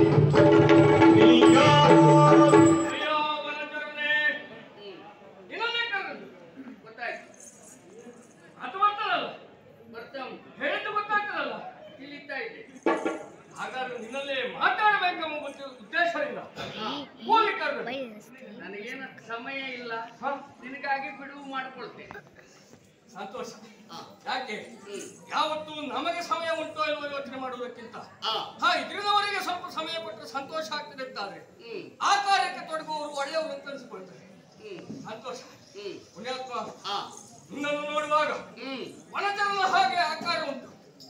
ಅಯ್ಯೋ ವನಚರನೇ ಇನ್ನೊಂದೇ ಕರೆದು ಗೊತ್ತಾಯ್ತು ಅದು ಬರ್ತದಲ್ಲ ಬರ್ತಾ ಉಂಟು ಹೇಳಿದ್ದು ಗೊತ್ತಾಗ್ತದಲ್ಲ ತಿಳಿತಾ ಇದೆ ಹಾಗಾದ್ರೆ ನಿನ್ನಲ್ಲಿ ಮಾತಾಡಬೇಕೆಂಬ ಉದ್ದ- ಉದ್ದೇಶದಿಂದ ಕೂಲಿ ಕರೆದು ನನಗೇನು ಸಮಯ ಇಲ್ಲ ಹ? ನಿನಗಾಗಿ ಬಿಡುವು ಮಾಡ್ಕೊಳ್ತೇನೆ ಸಂತೋಷ ಹಾ. ಯಾಕೆ ಹ್ಮ್. ಯಾವತ್ತು ನಮಗೆ ಸಮಯ ಉಂಟೋ ಇಲ್ವೋ ಯೋಚನೆ ಮಾಡುವುದಕ್ಕಿಂತ ಹಾ. ಹಾ ಇದರಿಂದವರೆಗೆ ಸ್ವಲ್ಪ ಸಮಯ ಕೊಟ್ಟರೆ ಸಂತೋಷ ಆಗ್ತದೆ ಅಂತಾದ್ರೆ ಹ್ಮ್ ಆ ಕಾರ್ಯಕ್ಕೆ ತೊಡಗುವವರು ಒಳ್ಳೆಯವರು ಅಂತ ಅನಿಸಿಕೊಳ್ತಾರೆ ಹ್ಮ್ ಸಂತೋಷ ಹ್ಮ್ ಪುಣ್ಯಾತ್ಮ ಹಾ ನಿನ್ನನ್ನು ನೋಡುವಾಗ ಹ್ಮ್ ವನಚರನ ಹಾಗೆ ಆಕಾರ ಉಂಟು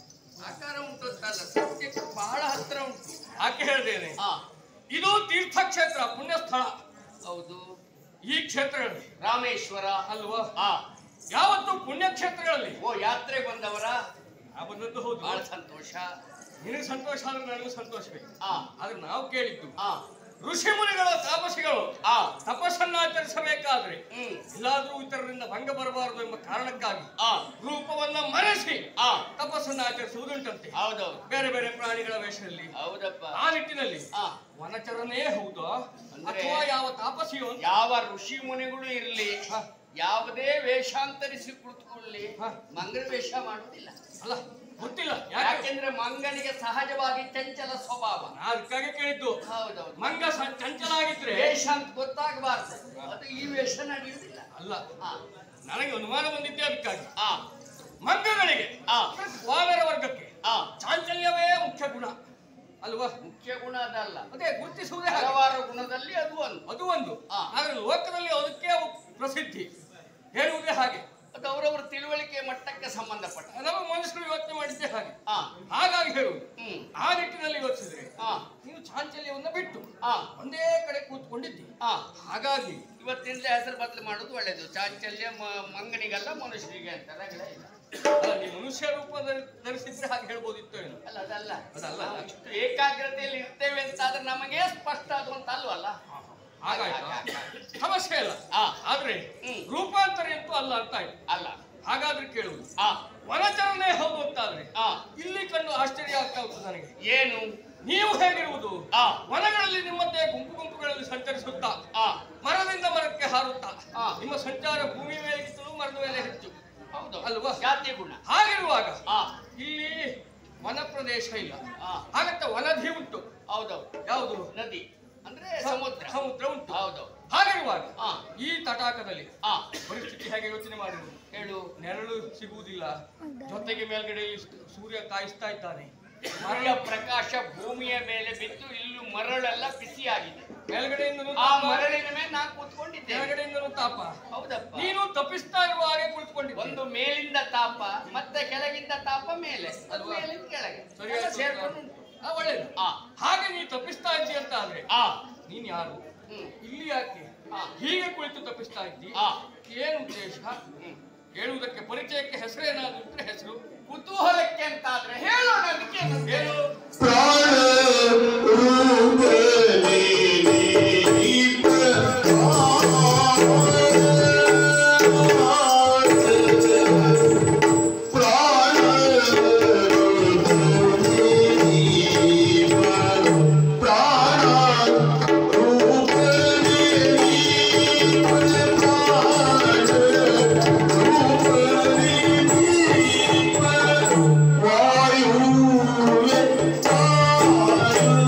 ಆಕಾರ ಉಂಟು ಅಂತಲ್ಲ ಸತ್ಯಕ್ಕೆ ಬಹಳ ಹತ್ರ ಉಂಟು ಯಾಕೆ ಹೇಳ್ತೇನೆ ಹಾ ಇದು ತೀರ್ಥಕ್ಷೇತ್ರ ಪುಣ್ಯ ಸ್ಥಳ ಹೌದು ಈ ಕ್ಷೇತ್ರಗಳಲ್ಲಿ ರಾಮೇಶ್ವರ ಅಲ್ವಾ ಹಾ ಯಾವತ್ತು ಪುಣ್ಯಕ್ಷೇತ್ರಗಳಲ್ಲಿ ಓ ಯಾತ್ರೆ ಬಂದವರ ಆ ಬಂದದ್ದು ಹೌದು ಬಹಳ ಸಂತೋಷ ನಿನಗೆ ಸಂತೋಷ ಆದ್ರೆ ನನಗೂ ಸಂತೋಷವೇ ಹಾ ಆದ್ರೆ ನಾವು ಕೇಳಿದ್ದು ಹಾ ಋಷಿ ಮುನಿಗಳು ತಾಪಸಿಗಳು ಹಾ ತಪಸ್ಸನ್ನು ಆಚರಿಸಬೇಕಾದ್ರೆ ಹ್ಮ್ ಎಲ್ಲಾದ್ರೂ ಇತರರಿಂದ ಭಂಗ ಬರಬಾರದು ಎಂಬ ಕಾರಣಕ್ಕಾಗಿ ಹಾ ರೂಪವನ್ನ ಮರೆಸಿ ಹಾ ತಪಸ್ಸನ್ನು ಆಚರಿಸುವುದುಂಟಂತೆ ಹೌದೌದು ಬೇರೆ ಬೇರೆ ಪ್ರಾಣಿಗಳ ವೇಷದಲ್ಲಿ ಹೌದಪ್ಪ ಆ ನಿಟ್ಟಿನಲ್ಲಿ ಹಾ ವನಚರನೇ ಹೌದು ಅಂದ್ರೆ- ಅಥವಾ ಯಾವ ತಾಪಸಿಯೋ ಅಂತ? ಯಾವ ಋಷಿ ಮುನಿಗಳು ಇರ್ಲಿ ಹಾ. ಯಾವುದೇ ವೇಷಾಂತರಿಸಿ ಕುಳಿತುಕೊಳ್ಳಿ ಹಾ. ಮಂಗನ ವೇಷ ಮಾಡುವುದಿಲ್ಲ ಅಲ್ಲ ಗೊತ್ತಿಲ್ಲ ಯಾಕೆ ಯಾಕೆಂದ್ರೆ ಮಂಗನಿಗೆ ಸಹಜವಾಗಿ ಚಂಚಲ ಸ್ವಭಾವ ನಾ ಅದಕ್ಕಾಗಿ ಕೇಳಿದ್ದು ಹೌದೌದು ಮಂಗ ಸ- ಚಂಚಲ ಆಗಿದ್ರೆ ವೇಷ ಅಂತ ಗೊತ್ತಾಗಬಾರ್ದು ಅದು ಈ ವೇಷ ನಡೆಯುವುದಿಲ್ಲ ಅಲ್ಲ ಹಾ ನನಗೆ ಅನುಮಾನ ಬಂದಿದ್ದೆ ಅದಕ್ಕಾಗಿ ಹಾ ಮಂಗಗಳಿಗೆ ಹಾ. ವಾನರ ವರ್ಗಕ್ಕೆ ಹಾ ಚಾಂಚಲ್ಯವೇ ಮುಖ್ಯ ಗುಣ ಅಲ್ವಾ ಮುಖ್ಯ ಗುಣ ಅದಲ್ಲ ಅದೇ ಗುರುತಿಸುವುದೇ ಹಾಗೆ. ಹಲವಾರು ಗುಣದಲ್ಲಿ ಅದು ಒಂದು ಅದು ಒಂದು ಹಾ. ಆದ್ರೆ ಲೋಕದಲ್ಲಿ ಅದಕ್ಕೆ ಪ್ರಸಿದ್ಧಿ ಹೇಳುವುದೇ ಹಾಗೆ ಅದು ಅವರವರ ತಿಳುವಳಿಕೆ ಮಟ್ಟಕ್ಕೆ ಸಂಬಂಧಪಟ್ಟ ನಮ್ಮ ಮನುಷ್ಯರು ಯೋಚನೆ ಮಾಡಿದ್ದೇ ಹಾಗೆ ಹಾ ಹಾಗಾಗಿ ಹೇಳುವುದು ಹ್ಮ್ ಆ ನಿಟ್ಟಿನಲ್ಲಿ ಯೋಚಿಸಿದ್ರೆ ಹಾ ನೀನು ಚಾಂಚಲ್ಯವನ್ನ ಬಿಟ್ಟು ಹಾ ಒಂದೇ ಕಡೆ ಕೂತ್ಕೊಂಡಿದ್ದಿ ಹಾ ಹಾಗಾಗಿ ಇವತ್ತಿಂದಲೇ ಹೆಸರು ಬದಲು ಮಾಡೋದು ಒಳ್ಳೇದು ಚಾಂಚಲ್ಯ ಮ- ಮಂಗನಿಗಲ್ಲ ಮನುಷ್ಯರಿಗೆ ಅಂತ ರಗಳೆ ಇಲ್ಲ ಅಲ್ಲ, ನೀ ಮನುಷ್ಯ ರೂಪ ಧರಿ- ಧರಿಸಿದ್ರೆ ಹಾಗೆ ಹೇಳ್ಬೋದಿತ್ತು ಏನು ಅಲ್ಲ ಅದಲ್ಲ ಅದಲ್ಲ. ನಾವು ಇಷ್ಟು ಏಕಾಗ್ರತೆಯಲ್ಲಿ ಇರ್ತೇವೆ ಅಂತಾದ್ರೆ ನಮಗೆ ಸ್ಪಷ್ಟ ಅದು ಅಂತ ಅಲ್ವಲ್ಲ ಹಾಗಾಯ್ತು ಸಮಸ್ಯೆ ಇಲ್ಲ ಹಾ. ಆದ್ರೆ ಹ್ಮ್. ರೂಪಾಂತರ ಅಂತೂ ಅಲ್ಲ ಅಂತ ಆಯ್ತು ಅಲ್ಲ ಹಾಗಾದ್ರೆ ಕೇಳುವುದು ಆ ವನಚರಣೆ ಹೌದು ಅಂತಾದ್ರೆ ಆ ಇಲ್ಲಿ ಕಂಡು ಆಶ್ಚರ್ಯ ಆಗ್ತಾ ಉಂಟು ನನಗೆ ಏನು ನೀವು ಹೇಗಿರುವುದು ಆ ವನಗಳಲ್ಲಿ ನಿಮ್ಮದೇ ಗುಂಪು ಗುಂಪುಗಳಲ್ಲಿ ಸಂಚರಿಸುತ್ತಾ ಆ ಮರದಿಂದ ಮರಕ್ಕೆ ಹಾರುತ್ತಾ ಆ. ನಿಮ್ಮ ಸಂಚಾರ ಭೂಮಿ ಮೇಲೆಗಿಂತಲೂ ಮರದ ಮೇಲೆ ಹೆಚ್ಚು ಹೌದು ಅಲ್ವಾ? ಜಾತಿ ಗುಣ ಹಾಗಿರುವಾಗ ಆ ಇಲ್ಲಿ ವನ ಪ್ರದೇಶ ಇಲ್ಲ ಆ ಹಾಗಂತ ವನಧಿ ಉಂಟು ಹೌದೌದು ಯಾವುದು ನದಿ ಅಂದ್ರೆ ಸಮುದ್ರ ಸಮುದ್ರ ಉಂಟು ಹೌದು ಹಾಗಿರುವಾಗ ಆ ಈ ತಟಾಕದಲ್ಲಿ ಆ ಪರಿಸ್ಥಿತಿ ಹೇಗೆ ಯೋಚನೆ ಮಾಡಿರುವುದು ಹೇಳು ನೆರಳು ಸಿಗುವುದಿಲ್ಲ ಜೊತೆಗೆ ಮೇಲ್ಗಡೆ ಈ ಸೂರ್ಯ ಕಾಯಿಸ್ತಾ ಇದ್ದಾನೆ ಸೂರ್ಯ ಪ್ರಕಾಶ ಭೂಮಿಯ ಮೇಲೆ ಬಿದ್ದು ಇಲ್ಲೂ ಮರಳೆಲ್ಲ ಬಿಸಿಯಾಗಿದೆ ಮೇಲ್ಗಡೆಯಿಂದಲೂ ಆ ತಾಪ, ಮರಳಿನ ಮೇಲೆ ನಾನು ಕೂತ್ಕೊಂಡಿದ್ದೇನೆ ಕೆಳಗಡೆಯಿಂದಲೂ ತಾಪ ಹೌದಪ್ಪ ನೀನು ತಪ್ಪಿಸ್ತಾ ಇರುವ ಹಾಗೆ ಕುಳಿತುಕೊಂಡಿದ್ದೆ ಒಂದು ಮೇಲಿಂದ ತಾಪ ಮತ್ತೆ ಕೆಳಗಿಂದ ತಾಪ ಮೇಲೆ ಅದು ಅಲ್ವಾ? ಮೇಲಿಂದ ಕೆಳಗೆ ಸರಿ ಎಲ್ಲ ಆಯ್ತು. ಸೇರ್ಕೊಂಡು ಉಂಟು. ಆ, ಒಳ್ಳೇದು ಆ ಹಾಗೆ ನೀ ತಪ್ಪಿಸ್ತಾ ಇದ್ದಿ ಅಂತ ಆದ್ರೆ ಆ ನೀನ್ ಯಾರು ಹ್ಮ್ ಇಲ್ಲಿ ಯಾಕೆ ಆ. ಹೀಗೆ ಕುಳಿತು ತಪ್ಪಿಸ್ತಾ ಇದ್ದಿ ಆ ಏನು ಉದ್ದೇಶ ಹ್ಮ್ ಹೇಳುವುದಕ್ಕೆ ಪರಿಚಯಕ್ಕೆ ಹೆಸರೇನಾದ್ರು ಇದ್ರೆ ಹೆಸರು ಕುತೂಹಲಕ್ಕೆ ಅಂತಾದ್ರೆ ಹೇಳೋಣ ಅದಕ್ಕೆ ಏನು ಪ್ರಾಣ ರೂಪನೇ ಪ್ರಾಣ ಪ್ರಾಣ ರೂಪನೇ ವಾಯು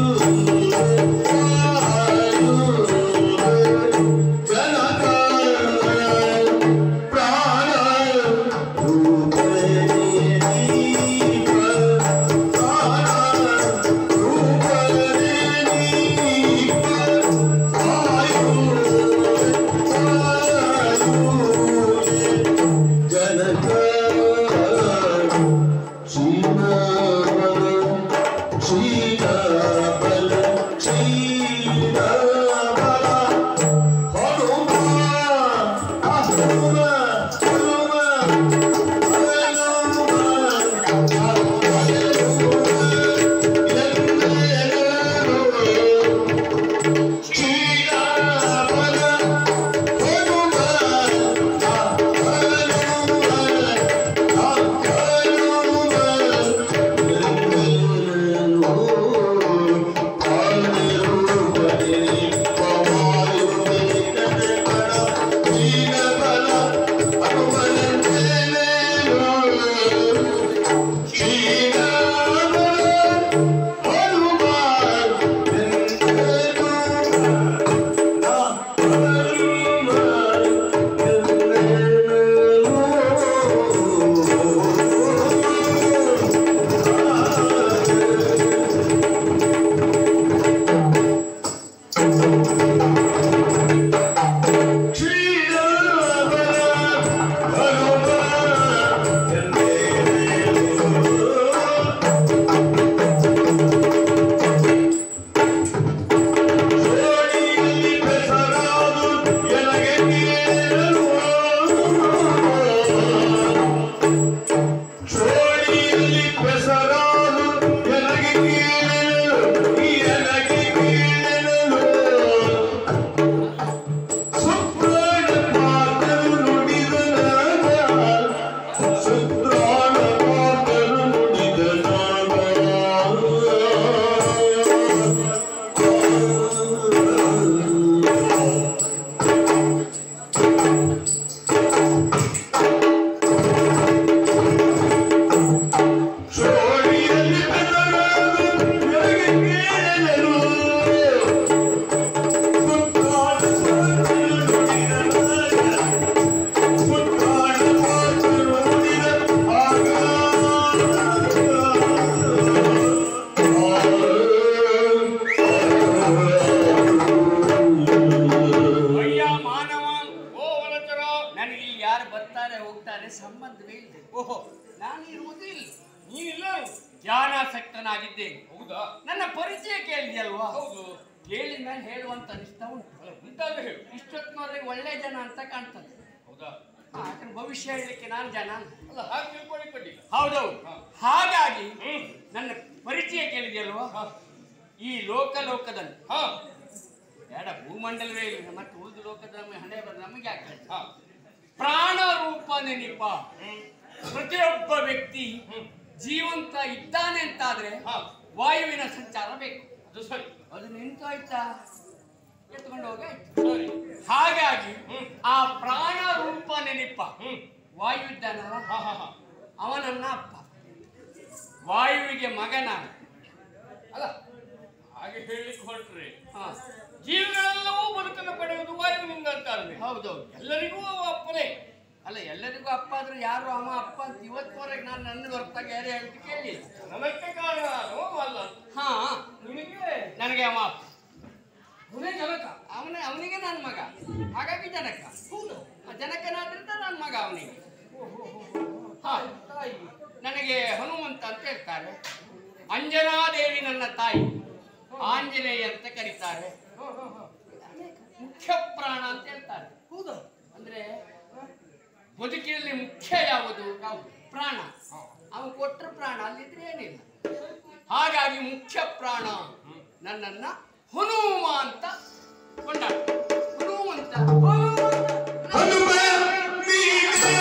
ಓಹೋ ನಾನು ಇರುವುದು ಇಲ್ಲಿ ನೀನಿಲ್ಲ ಧ್ಯಾನಾಸಕ್ತನಾಗಿದ್ದೇನೆ ಹೌದಾ ನನ್ನ ಪರಿಚಯ ಕೇಳಿದೆಯಲ್ವಾ ಹೌದು ಕೇಳಿದ ಮೇಲೆ ಹೇಳುವಂತ ಅನಿಸ್ತಾ ಉಂಟು ಅಲ್ಲ, ಉಂಟಾದ್ರೆ ಹೇಳು ಇಷ್ಟೊತ್ತಿನವರೆಗೆ ಒಳ್ಳೆ ಜನ ಅಂತ ಕಾಣ್ತದೆ ಹೌದಾ ಹಾ, ಯಾಕಂದ್ರೆ ಭವಿಷ್ಯ ಹೇಳಲಿಕ್ಕೆ ನಾನು ಜನ ಅಂತ. ಅಲ್ಲ ಹಾಗೆ ತಿಳ್ಕೊಳ್ಳಿ ಕಡ್ಡಿ ಹೌದೌದು ಹಾ. ಹಾಗಾಗಿ ಹ್ಮ್ ನನ್ನ ಪರಿಚಯ ಕೇಳಿದೆಯಲ್ವಾ ಹಾ ಈ ಲೋಕ ಲೋಕದಲ್ಲಿ ಹಾ ಬೇಡ ಭೂಮಂಡಲವೇ ಇಲ್ಲ ಮತ್ತೆ ಉಳಿದು ಲೋಕದ ನಮಗೆ ಹಣೆ ಬರ ನಮಗೆ ಆಗ್ತದೆ ಹಾ ಪ್ರಾಣ ರೂಪ ನೆನಪ ಹ್ಮ್ ಪ್ರತಿಯೊಬ್ಬ ವ್ಯಕ್ತಿ ಹ್ಮ್ ಜೀವಂತ ಇದ್ದಾನೆ ಅಂತಾದ್ರೆ ಹಾ ವಾಯುವಿನ ಸಂಚಾರ ಬೇಕು ಅದು ಸರಿ ಅದು ನಿಂತು ಆಯ್ತಾ ಎತ್ಕೊಂಡು ಹೋಗಿ ಆಯ್ತು. ಸರಿ ಹಾಗಾಗಿ ಹ್ಮ್. ಆ ಪ್ರಾಣ ರೂಪ ನೆನಪ ಹ್ಮ್ ವಾಯು ಇದ್ದಾನಲ್ಲ ಹಾ ಹಾ ಹಾ ಅವನನ್ನ ಅಪ್ಪ ವಾಯುವಿಗೆ ಮಗ ನಾನು ಅಲ್ಲ ಹಾಗೆ ಹೇಳಲಿಕ್ಕೆ ಹೊರಟ್ರೆ ಹಾ, ಜೀವಗಳೆಲ್ಲವೂ ಬದುಕನ್ನು ಪಡೆಯುವುದು ವಾಯುವಿನಿಂದ ಅಂತ ಅಲ್ವೇ ಹೌದೌದು ಎಲ್ಲರಿಗೂ ಅವ ಅಪ್ಪನೇ ಅಲ್ಲ ಎಲ್ಲರಿಗೂ ಅಪ್ಪ ಆದ್ರೆ ಯಾರು ಅಮ್ಮ ಅಪ್ಪ ಅಂತ ಇವತ್ತುವರೆಗೆ ನಾನು ನನ್ನ ಹೊರತಾಗ ಯಾರು ಹೇಳ್ತು ಕೇಳಿಲ್ಲ ನನಕ್ಕೆ ಕಾರಣ ಅವನು ಅಲ್ಲ ಹಾ ನಿನಗೆ ನನಗೆ ಅಮ್ಮ ಅಪ್ಪ ಅವನೇ ಜನಕ ಅವನೇ ಅವನಿಗೆ ನನ್ನ ಮಗ ಹಾಗಾಗಿ ಜನಕ ಹೌದು ಆ ಜನಕನಾದ್ರಿಂದ ನನ್ನ ಮಗ ಅವನಿಗೆ ಹಾ ತಾಯಿ ನನಗೆ ಹನುಮಂತ ಅಂತ ಹೇಳ್ತಾರೆ ಅಂಜನಾದೇವಿ ನನ್ನ ತಾಯಿ ಆಂಜನೇಯ ಅಂತ ಕರೀತಾರೆ ಹಾ ಹಾ ಹಾ ಮುಖ್ಯ ಪ್ರಾಣ ಅಂತ ಹೇಳ್ತಾರೆ ಹೌದಾ ಅಂದ್ರೆ ಬದುಕಿನಲ್ಲಿ ಮುಖ್ಯ ಯಾವುದು ಯಾವುದು ಪ್ರಾಣ ಅವನು ಕೊಟ್ಟರೆ ಪ್ರಾಣ ಅಲ್ಲಿದ್ರೆ ಏನಿಲ್ಲ ಹಾಗಾಗಿ ಮುಖ್ಯ ಪ್ರಾಣ ನನ್ನನ್ನ ಹನುಮ ಅಂತ ಕೊಂಡಾಡ ಹನುಮಂತ ಹನುಮ ನೀನೇ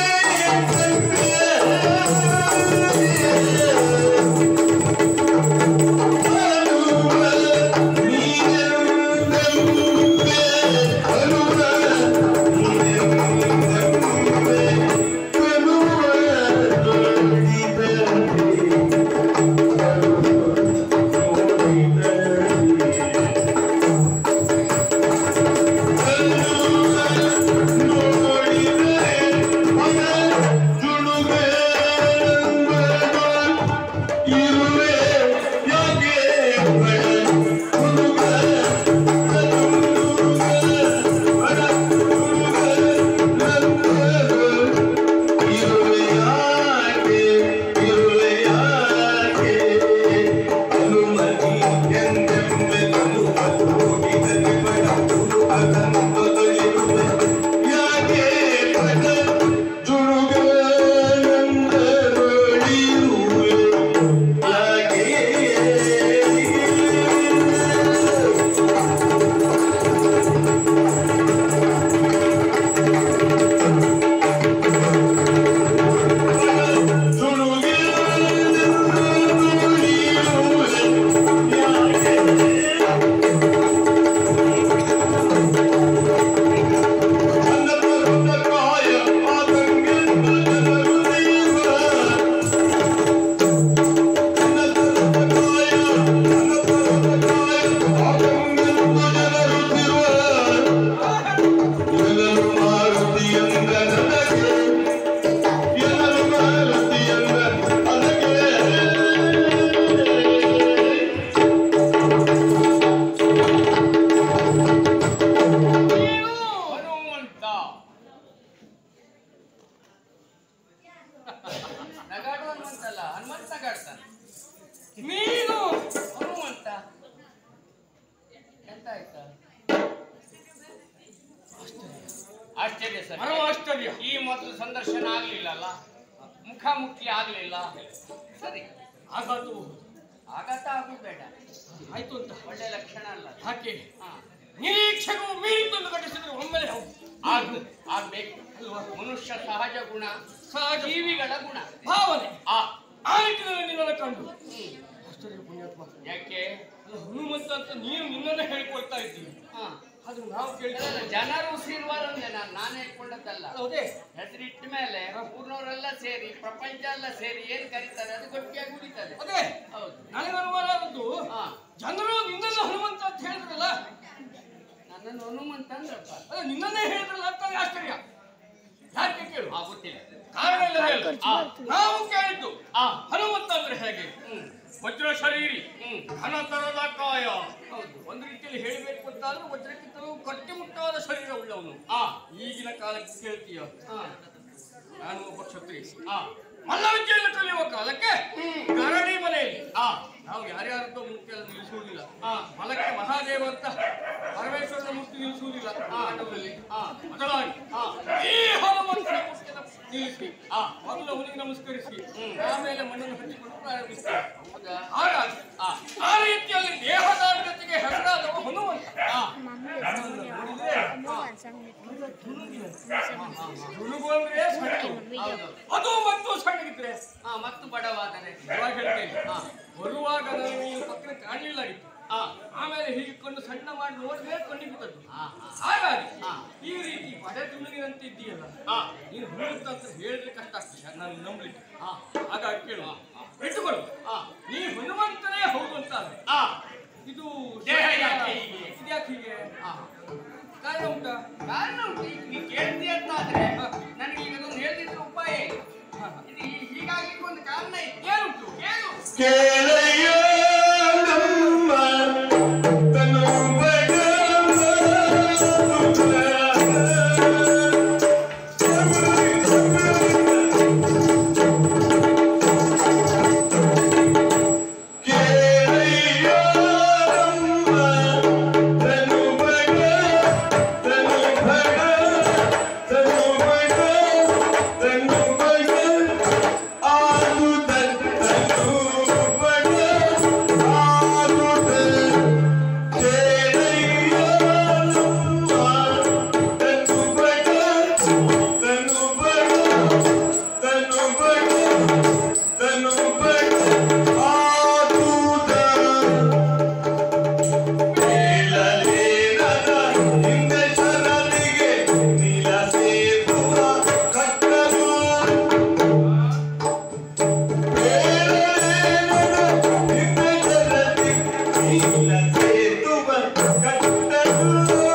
ಹನುಮ ನೀನೇ ಹನುಮ ನೀನೇ ಹನುಮಂತ ನಗಾಡು ಹನುಮಂತಲ್ಲ ಹನುಮಂತ ನಗಾಡ್ತಾನೆ ನೀನು ಹನುಮಂತ ಎಂತ ಆಯ್ತಾ ಆಶ್ಚರ್ಯ ಸರ್ ಪರಮ ಆಶ್ಚರ್ಯ ಈ ಮೊದಲು ಸಂದರ್ಶನ ಆಗ್ಲಿಲ್ಲಲ್ಲ ಮುಖಾಮುಖಿ ಆಗ್ಲಿಲ್ಲ ಸರಿ ಆಘಾತು ಆಘಾತ ಆಗುದು ಬೇಡ ಆಯ್ತು ಅಂತ ಒಳ್ಳೆ ಲಕ್ಷಣ ಅಲ್ಲ ಅದು. ಯಾಕೆ ಹಾ. ನಿರೀಕ್ಷೆಗೂ ಮೀರಿತೊಂದು ಘಟಿಸಿದ್ರೆ ಒಮ್ಮೆಲೆ ಹೌದು ಆಗ್ ಆಗ್ಬೇಕು ಅಲ್ವಾ? ಮನುಷ್ಯ ಸಹಜ ಗುಣ ಸಹಜ ಜೀವಿಗಳ ಗುಣ ಭಾವನೆ ಆ ಆ ನಿಟ್ಟಿನಲ್ಲಿ ನಿನ್ನನ್ನು ಕಂಡು ಹ್ಮ್. ಆಶ್ಚರ್ಯ ಪುಣ್ಯಾತ್ಮ ಯಾಕೆ ಅಲ್ಲ, ಹನುಮಂತ ಅಂತ ನೀನು ನಿನ್ನನ್ನೇ ಹೇಳ್ಕೊಳ್ತಾ ಇದ್ದೀನಿ ಹಾ. ಅದು ನಾವು ಅಲ್ಲ, ಕೇಳ್ತಾರೆ ಜನರು ಸೇರುವಾರಂದೆ ನಾನು ನಾನು ಹೇಳ್ಕೊಂಡದ್ದಲ್ಲ ಹೌದೇ ಹೆಸರಿಟ್ಟ ಮೇಲೆ ಊರ್ನವರೆಲ್ಲ ಸೇರಿ ಪ್ರಪಂಚ ಎಲ್ಲ ಸೇರಿ ಏನ್ ಕರೀತಾರೆ ಅದು ಗಟ್ಟಿಯಾಗಿ ಉಳಿತದೆ ಅದೇ ಹೌದು ನನಗೆ ಅನುಮಾನ ಆದದ್ದು ಹಾ ಜನರು ನಿನ್ನನ್ನು ಹನುಮಂತ ಅಂತ ಹೇಳಿದ್ರಲ್ಲ ನನ್ನನ್ನು ಹನುಮಂತ ಅಂದ್ರಪ್ಪ ಅದೇ ನಿನ್ನನ್ನೇ ಹೇಳಿದ್ರಲ್ಲ ಅಂತ ಆಶ್ಚರ್ಯ ಯಾಕೆ ಕೇಳು ಆ ಗೊತ್ತಿಲ್ಲ ಕಾರಣ ಇಲ್ಲ ಹೇಳು. ಆ, ನಾವು ಕೇಳಿದ್ದು ಆ, ಹನುಮಂತ ಅಂದ್ರೆ ಹೇಗೆ ಹ್ಮ್ ವಜ್ರ ಶರೀರಿ ಹ್ಮ್ ಘನತರದ ಕಾಯ ಹೌದು ಒಂದು ರೀತಿಯಲ್ಲಿ ಹೇಳಬೇಕು ಅಂತಾದ್ರೆ ವಜ್ರಕ್ಕಿಂತಲೂ ಗಟ್ಟಿಮುಟ್ಟಾದ ಶರೀರ ಉಳ್ಳವನು ಆ ಈಗಿನ ಕಾಲಕ್ಕೆ ಕೇಳ್ತೀಯ ಆ ನಾನು ಒಬ್ಬ ಕ್ಷತ್ರಿಯ ಆ ಮಲ್ಲವಿದ್ಯೆಯನ್ನು ಕಲಿಯುವ ಕಾಲಕ್ಕೆ ಗರಡಿ ಮನೆಯಲ್ಲಿ ಆ ನಾವು ಯಾರ್ಯಾರದ್ದೋ ಮುಖ್ಯ ನಿಲ್ಲಿಸುವುದಿಲ್ಲ ಆ. ಮಲಕ್ಕೆ ಮಹಾದೇವ ಅಂತ ಪರಮೇಶ್ವರನ ಮೂರ್ತಿ ನಿಲ್ಲಿಸುವುದಿಲ್ಲ ಪಾಂಡವರಲ್ಲಿ ಆ. ಬದಲಾಗಿ ಆ. ಈ ಹನುಮಂತನ ಮೂರ್ತಿಯನ್ನು ನಿಲ್ಲಿಸಿ ಆ. ಮೊದಲು ಅವನಿಗೆ ನಮಸ್ಕರಿಸಿ ಆಮೇಲೆ ಮಣ್ಣನ್ನು ಹಂಚಿಕೊಂಡು ಪ್ರಾರಂಭಿಸಿ ಹೌದಾ ಹಾಗಾಗಿ ಆ. ಆ ರೀತಿಯಲ್ಲಿ ದೇಹದಾಢ್ಯತೆಗೆ ಹೆಸರಾದವ ಹನುಮಂತ ಆ ನೋಡಿದ್ರೆ ತುಳುಗು ಅಂದ್ರೆ ಸಣ್ಣ ಹೌದು ಅದು ಮತ್ತು ಸಣ್ಣಗಿದ್ರೆ ಆ ಮತ್ತು ಬಡವಾದರೆ ಇವಾಗ ಹೇಳ್ತೇನೆ ಆ. ಬರುವಾಗ ನನಗೆ ನೀನು ಪಕ್ಕದ ಕಾಣಲಿಲ್ಲ ಆಗಿತ್ತು ಆ ಆಮೇಲೆ ಹೀಗೆ ಕೊಂಡು ಸಣ್ಣ ಮಾಡಿ ನೋಡಿದ್ರೆ ಕಣ್ಣಿಗೆ ಬಿದ್ದದ್ದು ಆ ಆ ಹಾಗಾಗಿ ಆ. ಈ ರೀತಿ ಬಡೆ ತುಳುಗಿನಂತೆ ಇದ್ದೀಯಲ್ಲ ಆ ನೀನು ಹುಡುಕ್ತ ಅಂತ ಹೇಳಿದ್ರೆ ಕಷ್ಟ ಆಗ್ತದೆ ನಾನು ನಂಬಲಿಕ್ಕೆ ಆ ಹಾಗಾಗಿ ಕೇಳು ಇಟ್ಟುಕೊಳ್ಳು ಆ ನೀ ಹನುಮಂತನೇ ಹೌದು ಅಂತ ಆದ್ರೆ ಆ ಇದು ದೇಹ ಯಾಕೆ ಹೀಗೆ? ಇದ್ಯಾಕೆ ಹೀಗೆ ಆ ಕಾರಣ ಉಂಟಾ ಕಾರಣ ಉಂಟು ಈಗ ನೀ ಕೇಳ್ತಿ ಅಂತ ಆದ್ರೆ ನನಗೆ ಈಗ ಅದೊಂದು ಹೇಳ್ತಿದ್ರೆ ಉಪಾಯ ಇಲ್ಲ. ಇದು ಹೀ- ಹೀಗಾಗಿ ಒಂದು ಕಾರಣ ಇದೆ ಏನುಂಟು ಏನು ಕೇಳಯ್ಯ ನಮ್ಮ ತನು ಕೇಳಯ್ಯ ನಮ್ಮ ತನು ಬಡ ತನು ಬಡ ತನು ಬಡ ತನು ಬಡ ಆದುದನ್ನು ಬಡ ಆದುದ ಕೇಳಯ್ಯ ನಮ್ಮ ತನು ಬಡ ತನು ಬಡ ತನು ಬಡ ತನು ಬಡ ಆದುದ ನೀಲಲೇನದ ಹಿಂದೆ ಶರಣಿಗೆ ನೀಲ ಸೇತುವ ಕಟ್ಟಲು ನೀಲಲೇನದ ಹಿಂದೆ ಶರಣಿಗೆ ನೀಲ ಸೇತುವ ಕಟ್ಟಲು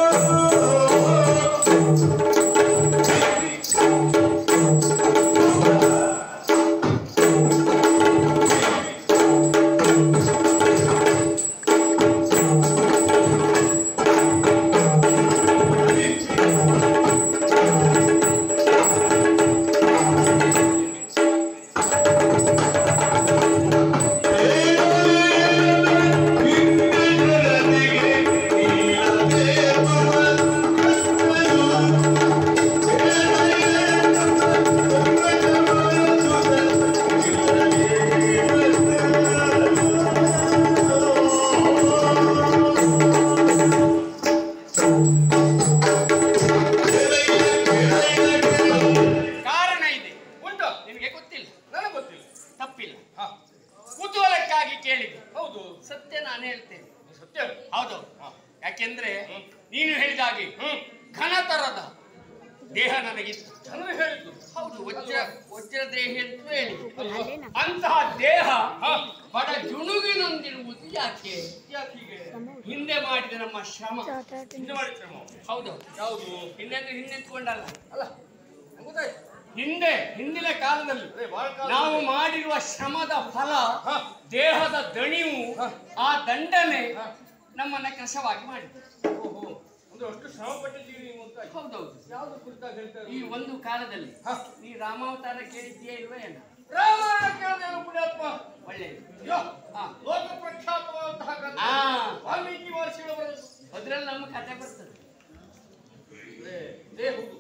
ಕಾರಣ ಇದೆ ಉಂಟು ನಿನಗೆ ಗೊತ್ತಿಲ್ಲ ನನಗೆ ಗೊತ್ತಿಲ್ಲ ತಪ್ಪಿಲ್ಲ ಹಾ ಕುತೂಹಲಕ್ಕಾಗಿ ಕೇಳಿದೆ ಹೌದು ಸತ್ಯ ನಾನು ಹೇಳ್ತೇನೆ ಸತ್ಯ ಹೌದು ಯಾಕೆಂದ್ರೆ ನೀನು ಹೇಳಿದ ಹಾಗೆ ಘನತರದ ದೇಹ ನನಗಿತ್ತು ಜನರು ಹೇಳಿದ್ದು ಹೌದು ವಜ್ರ ವಜ್ರ ದೇಹ ಅಂತ ಹೇಳಿ ಅಲ್ವಾ? ಅಂತಹ ದೇಹ ಬಡ ಜುಣುಗಿನೊಂದಿರುವುದು ಯಾಕೆ ಯಾಕೆ ಹೀಗೆ ಹಿಂದೆ ಮಾಡಿದ ನಮ್ಮ ಶ್ರಮ ಹಿಂದೆ ಮಾಡಿದ್ರೆ ನಾವು. ಹೌದು ಯಾವುದು ಹಿಂದೆ ಹಿಂದೆತ್ಕೊಂಡಲ್ಲ ಅಲ್ಲ ನಂಗ್ ಗೊತ್ತಾಯ್ತು ಹಿಂದೆ ಹಿಂದಿನ ಕಾಲದಲ್ಲಿ ಅದೇ ಬಹಳ ಕಾಲ ನಾವು ಮಾಡಿರುವ ಶ್ರಮದ ಫಲ ಹಾ. ದೇಹದ ದಣಿವು ಹಾ. ಆ ದಂಡನೆ ಹಾ. ನಮ್ಮನ್ನ ಕಸವಾಗಿ ಮಾಡಿದೆ ಓಹೋ ಅಂದ್ರೆ ಅಷ್ಟು ಶ್ರಮ ಪಟ್ಟಿದ್ದೀರಿ ನೀವು ಅಂತ ಆಯ್ತು. ಹೌದೌದು ಯಾವ್ದು ಕುರಿತಾಗಿ ಹೇಳ್ತಾ ಈ ಇರೋದು? ಒಂದು ಕಾಲದಲ್ಲಿ ಹಾ. ನೀ ರಾಮಾವತಾರ ಕೇಳಿದ್ಯಾ ಇಲ್ವೇ ಏನು ರಾಮಾಯಣ ಕೇಳಿದೆನು ಪುಣ್ಯಾತ್ಮ ಒಳ್ಳೆಯದು ಅಯ್ಯೋ, ಹಾ. ಲೋಕ ಪ್ರಖ್ಯಾತವಾದಂತಹ ಗ್ರಂಥ. ಆ. ವಾಲ್ಮೀಕಿ ಮಹರ್ಷಿಗಳವರು ಅದ್ರಲ್ಲಿ ನಮ್ಮ ಕತೆ ಬರ್ತದೆ ಲೇ- ಲೇ ಹೌದು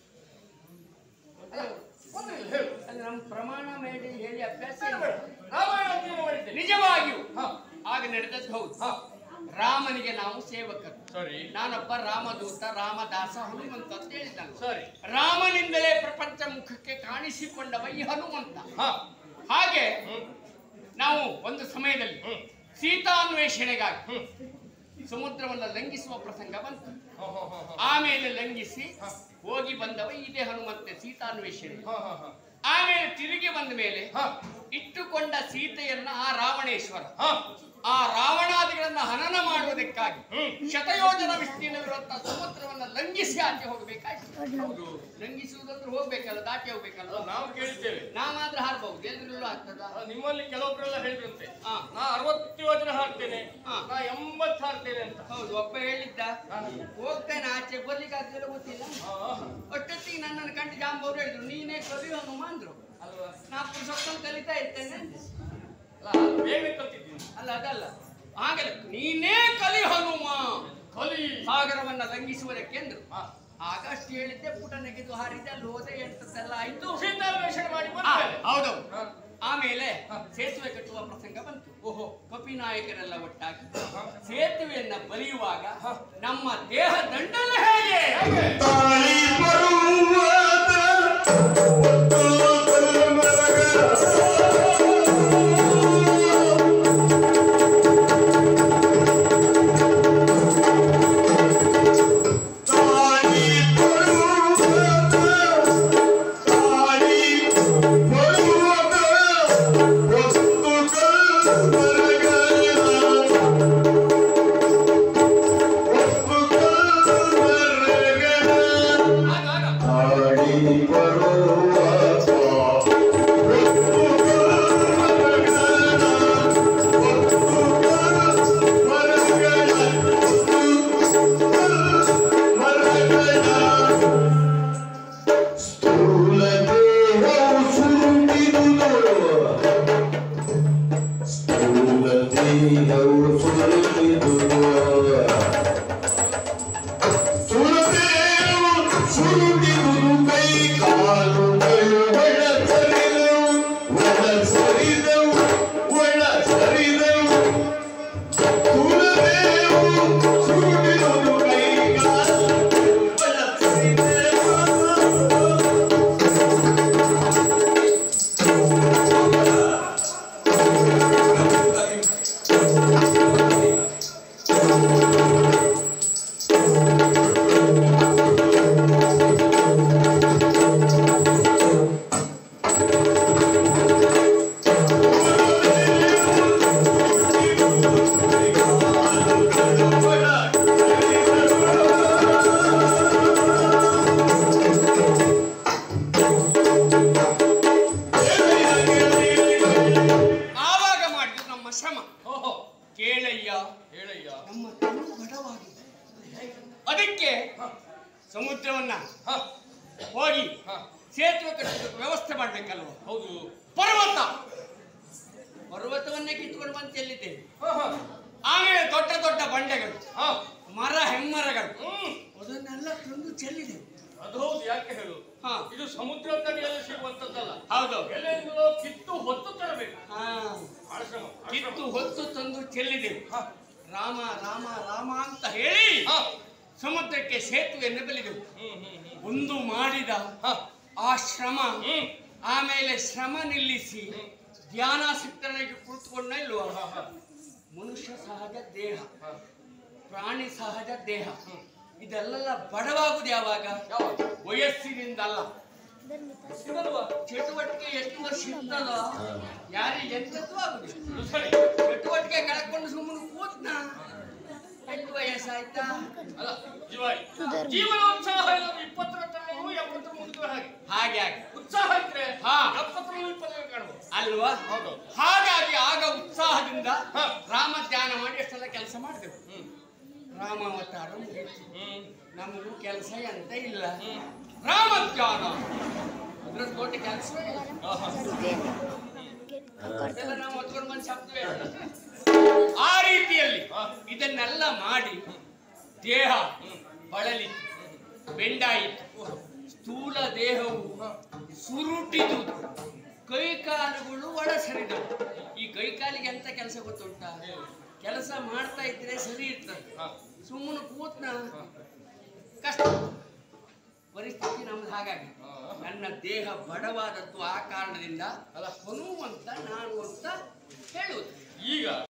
ಅಲ್ಲ, ತೊಂದ್ರೆ ಇಲ್ಲ, ಹೇಳು ಅಲ್ಲಿ ನಮ್ಮ ಪ್ರಮಾಣ ಮಾಡಿ ಹೇಳಿ ಅಭ್ಯಾಸ ಬೇಡ, ಇಲ್ಲ. ಬೇಡ. ರಾಮಾಯಣ ಅಧ್ಯಯನ ಮಾಡಿದ್ದೇನೆ ನಿಜವಾಗಿಯೂ ಹಾ. ಆಗ ನಡೆದದ್ದು ಹೌದು ಹಾ. ರಾಮನಿಗೆ ನಾವು ಸೇವಕರು ಸರಿ ನಾನೊಬ್ಬ ರಾಮದೂತ ರಾಮದಾಸ ಹನುಮಂತ ಅಂತ ಹೇಳಿದ್ದಾನೆ ಸರಿ ರಾಮನಿಂದಲೇ ಪ್ರಪಂಚ ಮುಖಕ್ಕೆ ಕಾಣಿಸಿಕೊಂಡವ ಈ ಹನುಮಂತ ಹಾ ಹಾಗೆ ಹ್ಮ್ ನಾವು ಒಂದು ಸಮಯದಲ್ಲಿ ಹ್ಮ್ ಸೀತಾನ್ವೇಷಣೆಗಾಗಿ ಹ್ಮ್ ಸಮುದ್ರವನ್ನು ಲಂಘಿಸುವ ಪ್ರಸಂಗ ಬಂತು ಹಾ, ಹಾ, ಹಾ, ಹಾ. ಆಮೇಲೆ ಲಂಘಿಸಿ ಹಾ. ಹೋಗಿ ಬಂದವ ಇದೇ ಹನುಮಂತೆ ಸೀತಾನ್ವೇಷಣೆ ಹಾ, ಹಾ, ಹಾ. ಆಮೇಲೆ ತಿರುಗಿ ಬಂದ ಮೇಲೆ ಹಾ. ಇಟ್ಟುಕೊಂಡ ಸೀತೆಯನ್ನ ಆ ರಾವಣೇಶ್ವರ ಹಾ. ಆ ರಾವಣಾದಿಗಳನ್ನ ಹನನ ಮಾಡುವುದಕ್ಕಾಗಿ ಹ್ಮ್. ಶತಯೋಜನ ವಿಸ್ತೀರ್ಣವಿರುವಂತಹ ಸಮುದ್ರವನ್ನ ಲಂಘಿಸಿ ಆಚೆ ಹೋಗಬೇಕಾಯ್ತು ಹೌದು ಲಂಘಿಸುವುದಂದ್ರೆ ಹೋಗ್ಬೇಕಲ್ಲ ದಾಟಿ ಹೋಗ್ಬೇಕಲ್ಲ ಅಲ್ಲ, ನಾವು ಕೇಳಿದ್ದೇವೆ ನಾವಾದ್ರೆ ಹಾರ್ಬಹುದು ಎಲ್ರಿಗೂ ಆಗ್ತದ ಅಲ್ಲ, ನಿಮ್ಮಲ್ಲಿ ಕೆಲವೊಬ್ಬರೆಲ್ಲ ಹೇಳಿದ್ರಂತೆ ಹಾ. ನಾ ಅರವತ್ತು ಯೋಜನೆ ಹಾಕ್ತೇನೆ ಹಾ. ನಾ ಎಂಬತ್ತು ಹಾಕ್ತೇನೆ ಅಂತ ಹೌದು ಒಬ್ಬ ಹೇಳಿದ್ದ ಹೋಗ್ತೇನೆ ಆಚೆ ಬರ್ಲಿಕ್ಕೆ ಆಗ್ತಿಲ್ಲ ಗೊತ್ತಿಲ್ಲ ಹಾ, ಒಟ್ಟೊತ್ತಿಗೆ ನನ್ನನ್ನು ಕಂಡು ಜಾಂಬವ್ರು ಹೇಳಿದ್ರು ನೀನೇ ಕಲಿ ಹನುಮ ಅಂದ್ರು ಅಲ್ವಾ ನಾ ಪುರುಷೋತ್ತಮ ಕಲಿತಾ ಇರ್ತೇನೆ ಅಂದೆ. ಅಲ್ಲ ಅದು ಬೇಗ ಕಲ್ತಿದ್ದೀನಿ ಅಲ್ಲ ಅದಲ್ಲ ಆಗಲ್ಲ ನೀನೇ ಕಲಿ ಹನುಮ ಕಲಿ ಸಾಗರವನ್ನ ಲಂಘಿಸುವುದಕ್ಕೆ ಅಂದ್ರು ಹಾ. ಆಗ ಅಷ್ಟು ಹೇಳಿದ್ದೆ ಪುಟ ನೆಗೆದು ಹಾರಿದೆ ಅಲ್ಲಿ ಹೋದೆ ಎಂತದ್ದೆಲ್ಲ ಆಯ್ತು ಸೀತಾನ್ವೇಷಣೆ ಮಾಡಿ ಆ, ಬಂದ್ಮೇಲೆ ಹೌದು ಹಾ. ಆಮೇಲೆ ಹಾ. ಸೇತುವೆ ಕಟ್ಟುವ ಪ್ರಸಂಗ ಬಂತು ಓಹೋ ಕಪಿ ನಾಯಕರೆಲ್ಲ ಒಟ್ಟಾಗಿ ಹಾ. ಸೇತುವೆಯನ್ನ ಬಲಿಯುವಾಗ ಹಾ. ನಮ್ಮ ದೇಹ ದಂಡನೆ ಹೇಗೆ ಹೇಗೆ? ತಾಳಿ ಬರುವಾದ ಒತ್ತು ಕಲ್ಮರಗಳ ತಾಳಿ ಬರುವಾದ ತಾಳಿ ಬರುವಾದ ಒತ್ತು ಕಲ್ಮರಗಳ ಆಗ, ಆಗ. ಸ್ಥೂಲ ದೇಹವು ಸುರುಟಿದುದು ಸ್ಥೂಲ ದೇಹವು ಸುರುಟಿದುದು ಸುರದೇವು ಸುರುಟಿದುದು ಕೈ ಕಾಲುಗಳು ಒಳ ಸರಿದವು ಒಳ ಸರಿದವು ಒಳ ಸರಿದವು ಸುರದೇವು ಸುರುಟಿದುದು ಕೈ ಕಾಲು ಒಳ ಸರಿದವು ಆವಾಗ ಮಾಡಿದ್ದು ನಮ್ಮ ಶ್ರಮ ಓಹೋ ಕೇಳಯ್ಯ ಹೇಳಯ್ಯ ನಮ್ಮ ತನು ಬಡವಾಗಿದೆ ಅದಕ್ಕೆ ಸಮುದ್ರವನ್ನ ಹ, ಹೋಗಿ ಹ, ಸೇತುವೆ ಕಟ್ಟೋದಕ್ಕೆ ವ್ಯವಸ್ಥೆ ಮಾಡ್ಬೇಕಲ್ವ ಹೌದು ಪರ್ವತ ಪರ್ವತವನ್ನೇ ಕಿತ್ಕೊಂಡು ಬಂದು ಚೆಲ್ಲಿದ್ದೇವೆ ಹ, ಹ, ಆಮೇಲೆ ದೊಡ್ಡ ದೊಡ್ಡ ಬಂಡೆಗಳು ಹ. ಮರ ಹೆಮ್ಮರಗಳು ಹ್ಮ್ ಅದನ್ನೆಲ್ಲ ತಂದು ಚೆಲ್ಲಿದೆವು ಅದು ಹೌದು ಯಾಕೆ ಹೇಳು ಹಾ ಇದು ಸಮುದ್ರ ತಡಿಯಲ್ಲಿ ಸಿಗುವಂತದ್ದಲ್ಲ ಹೌದು ಎಲ್ಲಿಂದಲೋ ಕಿತ್ತು ಹೊತ್ತು ತರಬೇಕು ಹಾ ಬಹಳ ಶ್ರಮ, ಬಹಳ ಶ್ರಮ. ಕಿತ್ತು ಹೊತ್ತು ತಂದು ಚೆಲ್ಲಿದೆವು ಹ, ರಾಮ ರಾಮ ರಾಮ ಅಂತ ಹೇಳಿ ಹ, ಸಮುದ್ರಕ್ಕೆ ಸೇತುವೆಯನ್ನು ಬೆಳೆದೆವು ಹ್ಮ್, ಹ್ಮ್, ಹ್ಮ್. ಒಂದು ಮಾಡಿದ ಹ, ಆ ಶ್ರಮ ಹ್ಮ್. ಆಮೇಲೆ ಶ್ರಮ ನಿಲ್ಲಿಸಿ ಧ್ಯಾನಾಸಕ್ತನಾಗಿ ಕುಳಿತುಕೊಂಡ ಇಲ್ವಾ ಹ, ಹ, ಮನುಷ್ಯ ಸಹಜ ದೇಹ ಹ. ಪ್ರಾಣಿ ಸಹಜ ದೇಹ ಇದೆಲ್ಲ ಬಡವಾಗುದು ಯಾವಾಗ ಯಾವಾಗ? ವಯಸ್ಸಿನಿಂದಲ್ಲ ಇದಲ್ವಾ? ಚಟುವಟಿಕೆ ಎಷ್ಟು ವರ್ಷ ಇರ್ತದೋ ಯಾರಿಗೆ ಎಂತದ್ದು ಆಗುದಿಲ್ಲ ಇದು ಸರಿ. ಚಟುವಟಿಕೆ ಕಳ್ಕೊಂಡು ಸುಮ್ಮನೆ ಕೂತ್ನ ಎಷ್ಟು ವಯಸ್ಸಾಯ್ತಾ ಅಲ್ಲ, ಜೀವಾಯಿ. ಜೀವನೋತ್ಸಾಹ ಇಲ್ಲದ್ರೆ ಇಪ್ಪತ್ತರ ತನಕ ಎಪ್ಪತ್ತರ ಮುಗಿದ್ರೆ ಹಾಗೆ ಹಾಗೆ ಹಾಗೆ ಉತ್ಸಾಹ ಇದ್ರೆ ಹಾ. ಎಪ್ಪತ್ತರ ಇಪ್ಪತ್ತರ ಕಾಣಬಹುದು ಅಲ್ವಾ ಹೌದು. ಹಾಗಾಗಿ ಆಗ ಉತ್ಸಾಹದಿಂದ ಹಾ. ರಾಮ ಧ್ಯಾನ ಮಾಡಿ ಅಷ್ಟೆಲ್ಲ ಕೆಲಸ ಮಾಡಿದೆವು ಹ್ಮ್ ರಾಮಾವತಾರ ಮುಗೀತು. ಹ್ಮ್ ನಮಗೂ ಕೆಲಸ ಎಂತ ಇಲ್ಲ ಹ್ಮ್. ರಾಮ ಧ್ಯಾನ ಅದ್ರ ದೊಡ್ಡ ಕೆಲಸವೇ ಇಲ್ಲ ಆಹಾ. ಅದೆಲ್ಲ ನಾವು ಹೊತ್ಕೊಂಡು ಬಂದ ಶಬ್ದವೇ ಅಲ್ಲ. ಆ ರೀತಿಯಲ್ಲಿ ಹಾ. ಇದನ್ನೆಲ್ಲ ಮಾಡಿ ದೇಹ ಬಳಲಿ ಬೆಂಡಾಯಿತು ಸ್ಥೂಲ ದೇಹವು ಸುರುಟಿದು ಕೈಕಾಲುಗಳು ಒಳಸರಿದವು ಈ ಕೈಕಾಲಿಗೆ ಎಂತ ಕೆಲಸ ಗೊತ್ತುಂಟ ಕೆಲಸ ಮಾಡ್ತಾ ಇದ್ರೆ ಸರಿ ಇರ್ತದೆ ಹಾ. ಸುಮ್ಮನೆ ಕೂತ್ನ ಕಷ್ಟ ಪರಿಸ್ಥಿತಿ ನಮ್ದು ಹಾಗಾಗಿ ಹಾ. ನನ್ನ ದೇಹ ಬಡವಾದದ್ದು ಆ ಕಾರಣದಿಂದ ಅಲ್ಲ. ಹನುಮಂತ ನಾನು ಅಂತ ಹೇಳುವುದು ಈಗ